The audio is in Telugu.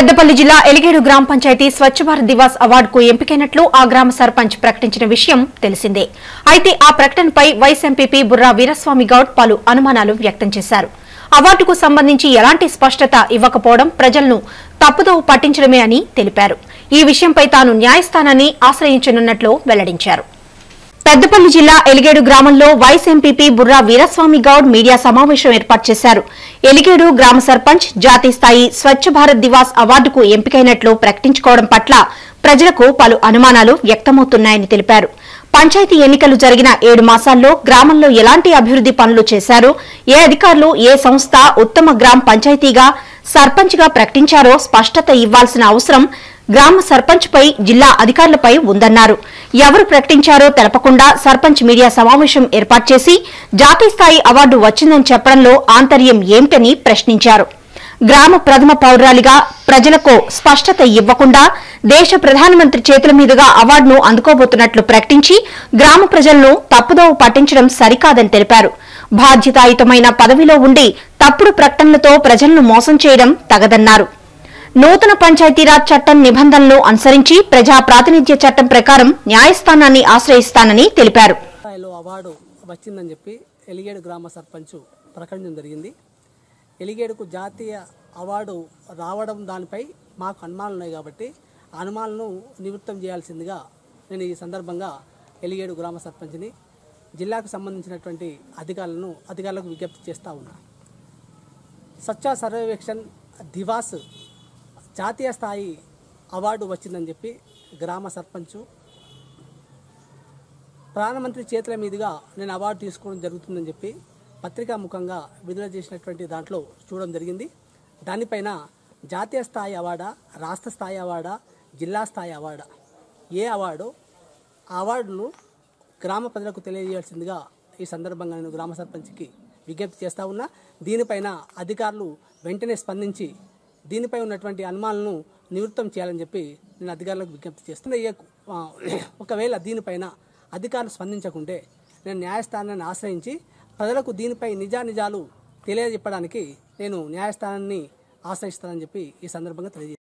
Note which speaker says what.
Speaker 1: పెద్దపల్లి జిల్లా ఎలిగేడు గ్రామ పంచాయతీ స్వచ్ఛ భారత్ దివాస్ అవార్డుకు ఎంపికైనట్లు ఆ గ్రామ సర్పంచ్ ప్రకటించిన విషయం తెలిసిందే అయితే ఆ ప్రకటనపై వైస్ ఎంపీపీ బుర్రా వీరస్వామి గౌడ్ పలు అనుమానాలు వ్యక్తం చేశారు అవార్డుకు సంబంధించి ఎలాంటి స్పష్టత ఇవ్వకపోవడం ప్రజలను తప్పుదోవ పట్టించడమే అని తెలిపారు ఈ విషయంపై తాను న్యాయస్థానాన్ని ఆశ్రయించనున్నట్లు వెల్లడించారు పెద్దపల్లి జిల్లా ఎలిగేడు గ్రామంలో vice MPP Burra Veeraswamy Goud media సమావేశం ఏర్పాటు చేశారు ఎలిగేడు గ్రామ సర్పంచ్ జాతీయ స్థాయి స్వచ్ఛ భారత్ దివాస్ అవార్డుకు ఎంపికైనట్లు ప్రకటించుకోవడం పట్ల ప్రజలకు పలు అనుమానాలు వ్యక్తమవుతున్నాయని తెలిపారు పంచాయతీ ఎన్నికలు జరిగిన ఏడు మాసాల్లో గ్రామంలో ఎలాంటి అభివృద్ది పనులు చేశారు ఏ అధికారులు ఏ సంస్థ ఉత్తమ గ్రామ పంచాయతీగా సర్పంచ్గా ప్రకటించారో స్పష్టత ఇవ్వాల్సిన అవసరం గ్రామ సర్పంచ్పై జిల్లా అధికారులపై ఉందన్నారు ఎవరు ప్రకటించారో తెలపకుండా సర్పంచ్ మీడియా సమావేశం ఏర్పాటు చేసి జాతీయ స్థాయి అవార్డు వచ్చిందని చెప్పడంలో ఆంతర్యం ఏమిటని ప్రశ్నించారు గ్రామ ప్రథమ పౌరాలిగా ప్రజలకు స్పష్టత ఇవ్వకుండా దేశ ప్రధానమంత్రి చేతుల మీదుగా అవార్డును అందుకోబోతున్నట్లు ప్రకటించి గ్రామ ప్రజలను తప్పుదోవ పట్టించడం సరికాదని తెలిపారు బాధ్యతాయుతమైన పదవిలో ఉండి తప్పుడు ప్రకటనలతో ప్రజలను మోసం చేయడం తగదన్నారు నూతన పంచాయతీరాజ్ చట్టం నిబంధనలను అనుసరించి ప్రజా ప్రాతినిధ్య చట్టం ప్రకారం న్యాయస్థానాన్ని ఆశ్రయిస్తానని తెలిపారు
Speaker 2: స్థాయిలో అవార్డు వచ్చిందని చెప్పి ఎలిగేడు గ్రామ సర్పంచ్ ప్రకటించడం జరిగింది ఎలిగేడుకు జాతీయ అవార్డు రావడం దానిపై మాకు అనుమానాలు ఉన్నాయి కాబట్టి ఆ అనుమానాలను నివృత్తం చేయాల్సిందిగా నేను ఈ సందర్భంగా ఎలిగేడు గ్రామ సర్పంచ్ని జిల్లాకు సంబంధించినటువంటి అధికారులను అధికారులకు విజ్ఞప్తి చేస్తూ ఉన్నా స్వచ్ఛ సర్వేక్షణ్ దివాస్ జాతీయ స్థాయి అవార్డు వచ్చిందని చెప్పి గ్రామ సర్పంచు ప్రధానమంత్రి చేతుల మీదుగా నేను అవార్డు తీసుకోవడం జరుగుతుందని చెప్పి పత్రికా ముఖంగా విడుదల చేసినటువంటి దాంట్లో చూడడం జరిగింది దానిపైన జాతీయ స్థాయి అవార్డా రాష్ట్ర స్థాయి అవార్డా జిల్లా స్థాయి అవార్డా ఏ అవార్డు ఆ అవార్డును గ్రామ ప్రజలకు తెలియజేయాల్సిందిగా ఈ సందర్భంగా నేను గ్రామ సర్పంచ్కి విజ్ఞప్తి చేస్తా ఉన్నా దీనిపైన అధికారులు వెంటనే స్పందించి దీనిపై ఉన్నటువంటి అనుమానాలను నివృత్తం చేయాలని చెప్పి నేను అధికారులకు విజ్ఞప్తి చేస్తున్నా ఈ యొక్క- ఆ, ఒకవేళ దీనిపైన అధికారులు స్పందించకుంటే నేను న్యాయస్థానాన్ని ఆశ్రయించి ప్రజలకు దీనిపై నిజానిజాలు తెలియజెప్పడానికి నేను న్యాయస్థానాన్ని ఆశ్రయిస్తానని చెప్పి ఈ సందర్భంగా తెలియజేస్తాను